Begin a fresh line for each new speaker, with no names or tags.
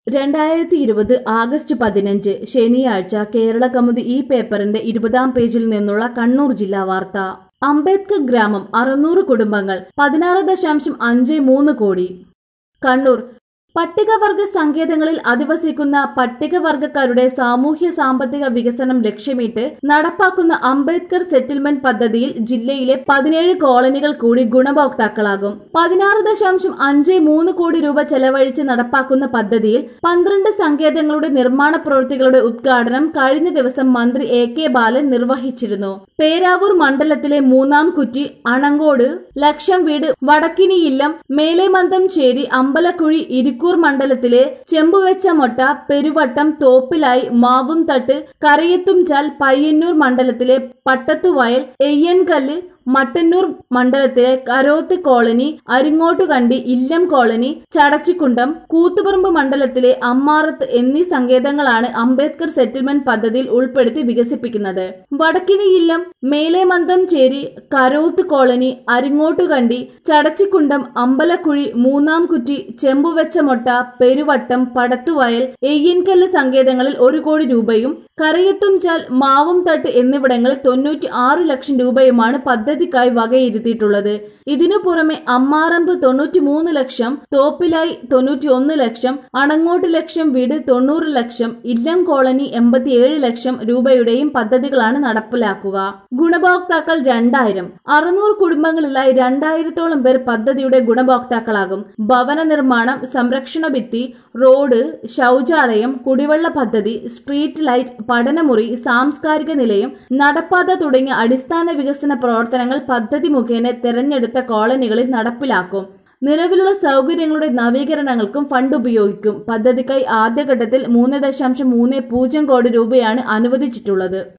രണ്ടായിരത്തി ഇരുപത് ആഗസ്റ്റ് പതിനഞ്ച് ശനിയാഴ്ച കേരള കൗമുദി ഈ പേപ്പറിന്റെ ഇരുപതാം പേജിൽ നിന്നുള്ള കണ്ണൂർ ജില്ലാ വാർത്ത അംബേദ്കർ ഗ്രാമം അറുന്നൂറ് കുടുംബങ്ങൾ പതിനാറ് ദശാംശം അഞ്ച് മൂന്ന് കോടി കണ്ണൂർ പട്ടികവർഗ സങ്കേതങ്ങളിൽ അധിവസിക്കുന്ന പട്ടികവർഗക്കാരുടെ സാമൂഹ്യ സാമ്പത്തിക വികസനം ലക്ഷ്യമിട്ട് നടപ്പാക്കുന്ന അംബേദ്കർ സെറ്റിൽമെന്റ് പദ്ധതിയിൽ ജില്ലയിലെ പതിനേഴ് കോളനികൾ കൂടി ഗുണഭോക്താക്കളാകും പതിനാറ് ദശാംശം അഞ്ച് മൂന്ന് കോടി രൂപ ചെലവഴിച്ച് നടപ്പാക്കുന്ന പദ്ധതിയിൽ പന്ത്രണ്ട് സങ്കേതങ്ങളുടെ നിർമ്മാണ പ്രവൃത്തികളുടെ ഉദ്ഘാടനം കഴിഞ്ഞ ദിവസം മന്ത്രി എ കെ ബാലൻ നിർവഹിച്ചിരുന്നു പേരാവൂർ മണ്ഡലത്തിലെ മൂന്നാം കുറ്റി അണങ്കോട് ലക്ഷം വീട് വടക്കിനിയില്ലം മേലേമന്തംചേരി അമ്പലക്കുഴി ഇരിക്കൂർ മണ്ഡലത്തിലെ ചെമ്പുവെച്ച മൊട്ട പെരുവട്ടം തോപ്പിലായി മാവുംതട്ട് കരയത്തുംചാൽ പയ്യന്നൂർ മണ്ഡലത്തിലെ പട്ടത്തുവയൽ എയ്യൻകല്ല് മട്ടന്നൂർ മണ്ഡലത്തിലെ കരോത്ത് കോളനി അരിങ്ങോട്ടുകണ്ടി ഇല്ലം കോളനി ചടച്ചിക്കുണ്ടം കൂത്തുപറമ്പ് മണ്ഡലത്തിലെ അമ്മാറത്ത് എന്നീ സങ്കേതങ്ങളാണ് അംബേദ്കർ സെറ്റിൽമെന്റ് പദ്ധതിയിൽ ഉൾപ്പെടുത്തി വികസിപ്പിക്കുന്നത് വടക്കിനി ഇല്ലം മേലേമന്തംചേരി കരോത്ത് കോളനി അരിങ്ങോട്ടുകണ്ടി ചടച്ചിക്കുണ്ടം അമ്പലക്കുഴി മൂന്നാം കുറ്റി ചെമ്പുവെച്ച മൊട്ട പെരുവട്ടം പടത്തുവയൽ എയ്യൻകല്ല് സങ്കേതങ്ങളിൽ ഒരു കോടി രൂപയും കരയത്തുംചാൽ മാവും തട്ട് എന്നിവിടങ്ങളിൽ തൊണ്ണൂറ്റി ആറ് ലക്ഷം രൂപയുമാണ് പദ്ധതിക്കായി വകയിരുത്തിയിട്ടുള്ളത് ഇതിനു പുറമെ അമ്മാറമ്പ് തൊണ്ണൂറ്റി മൂന്ന് ലക്ഷം തോപ്പിലായി തൊണ്ണൂറ്റി ഒന്ന് ലക്ഷം അണങ്ങോട്ട് ലക്ഷം വീട് തൊണ്ണൂറ് ലക്ഷം ഇല്ലം കോളനി എൺപത്തിയേഴ് ലക്ഷം രൂപയുടെയും പദ്ധതികളാണ് നടപ്പിലാക്കുക ഗുണഭോക്താക്കൾ രണ്ടായിരം അറുന്നൂറ് കുടുംബങ്ങളിലായി രണ്ടായിരത്തോളം പേർ പദ്ധതിയുടെ ഗുണഭോക്താക്കളാകും ഭവന നിർമ്മാണം സംരക്ഷണ ഭിത്തി റോഡ് ശൗചാലയം കുടിവെള്ള പദ്ധതി സ്ട്രീറ്റ് ലൈറ്റ് പഠനമുറി സാംസ്കാരിക നിലയം നടപ്പാത തുടങ്ങിയ അടിസ്ഥാന വികസന പ്രവർത്തനങ്ങൾ പദ്ധതി മുഖേന തെരഞ്ഞെടുത്ത കോളനികളിൽ നടപ്പിലാക്കും നിലവിലുള്ള സൗകര്യങ്ങളുടെ നവീകരണങ്ങൾക്കും ഫണ്ട് ഉപയോഗിക്കും പദ്ധതിക്കായി ആദ്യഘട്ടത്തിൽ മൂന്ന് ദശാംശം മൂന്ന് പൂജ്യം കോടി രൂപയാണ് അനുവദിച്ചിട്ടുള്ളത്